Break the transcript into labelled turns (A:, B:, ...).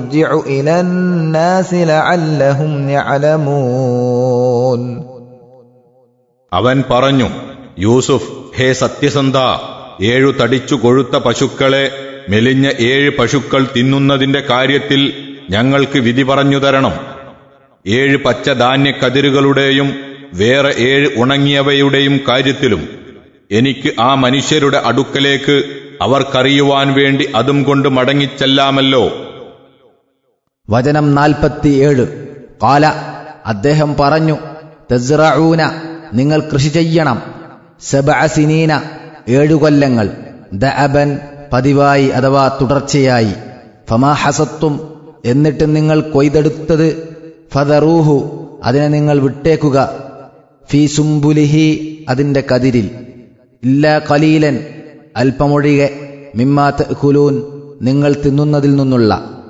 A: يرجع إلى الناس لعلهم يعلمون
B: അവൻ പറഞ്ഞു യൂസുഫ് ഹേ സത്യസന്ധ ഏഴു തടിച്ചു കൊഴുത്ത പശുക്കളെ മെലിഞ്ഞ ഏഴ് പശുക്കൾ തിന്നുന്നതിന്റെ കാര്യത്തിൽ ഞങ്ങൾക്ക് വിധി പറഞ്ഞു തരണം ഏഴ് പച്ച ധാന്യക്കതിരുകളുടെയും വേറെ ഏഴ് ഉണങ്ങിയവയുടെയും കാര്യത്തിലും എനിക്ക് ആ മനുഷ്യരുടെ അടുക്കലേക്ക് അവർക്കറിയുവാൻ വേണ്ടി അതും കൊണ്ട് മടങ്ങിച്ചെല്ലാമല്ലോ
C: വചനം നാൽപ്പത്തിയേഴ് കാല അദ്ദേഹം പറഞ്ഞു തസ്റഊന നിങ്ങൾ കൃഷി ചെയ്യണം സബഅസിനീന ഏഴു കൊല്ലങ്ങൾ ദഅബൻ പതിവായി അഥവാ തുടർച്ചയായി ഫമാ ഹസത്തും എന്നിട്ട് നിങ്ങൾ കൊയ്തെടുത്തത് ഫദറൂഹു അതിനെ നിങ്ങൾ വിട്ടേക്കുക ഫീ സുംബുലിഹി അതിന്റെ കതിരിൽ ഇല്ല കലീലൻ അല്പമൊഴികെ മിമ്മാത്ത് കുലൂൻ നിങ്ങൾ തിന്നുന്നതിൽ നിന്നുള്ള